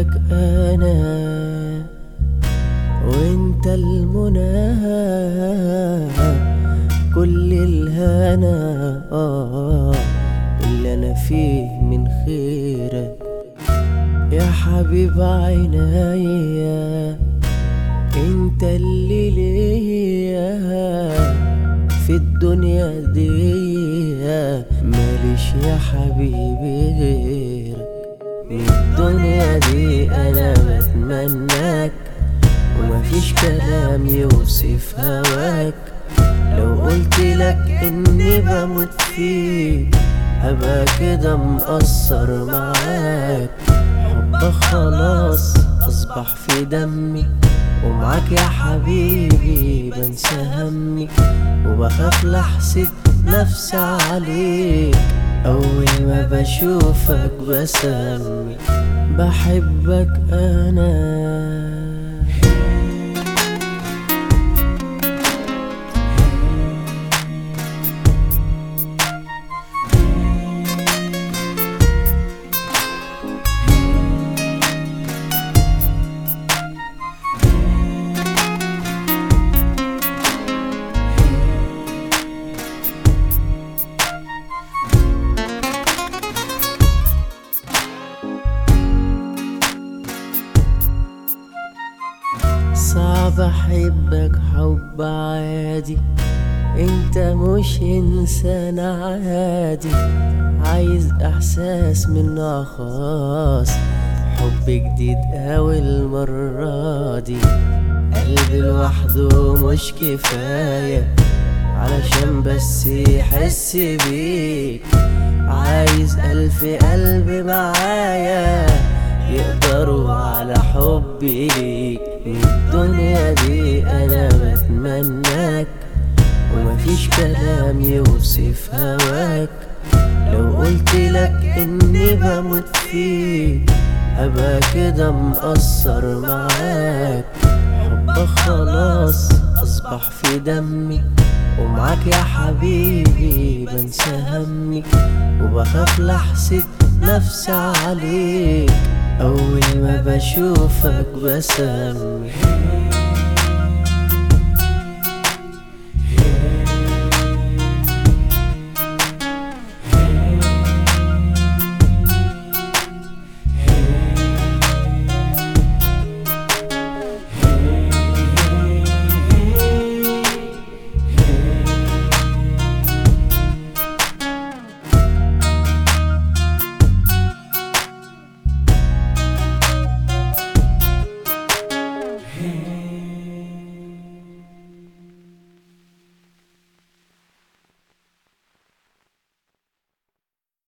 بحبك انا وانت المنى كل الهنا آه اللي انا فيه من خيرك يا حبيب عينيا انت اللي ليا في الدنيا دي ماليش يا حبيبي غيرك من الدنيا دي انا بتمناك ومفيش كلام يوصف هواك لو قلت لك اني بموت فيك هبقى كده مقصر معاك حبك خلاص اصبح في دمي ومعاك يا حبيبي بنسى همي وبخاف لحسد نفسي عليك أول ما بشوفك بسمي بحبك أنا صعب احبك حب عادي انت مش انسان عادي عايز احساس من خاص حب جديد اوي المرة دي قلبي لوحده مش كفاية علشان بس يحس بيك عايز ألف قلب معايا يقدروا على حبي ليك من الدنيا دي أنا بتمناك ومفيش كلام يوصف هواك لو قلت لك إني بموت فيك هبقى كده مقصر معاك حبك خلاص أصبح في دمي ومعاك يا حبيبي بنسى همي وبخاف لحسد نفسي عليك أول ما بشوفك بسمي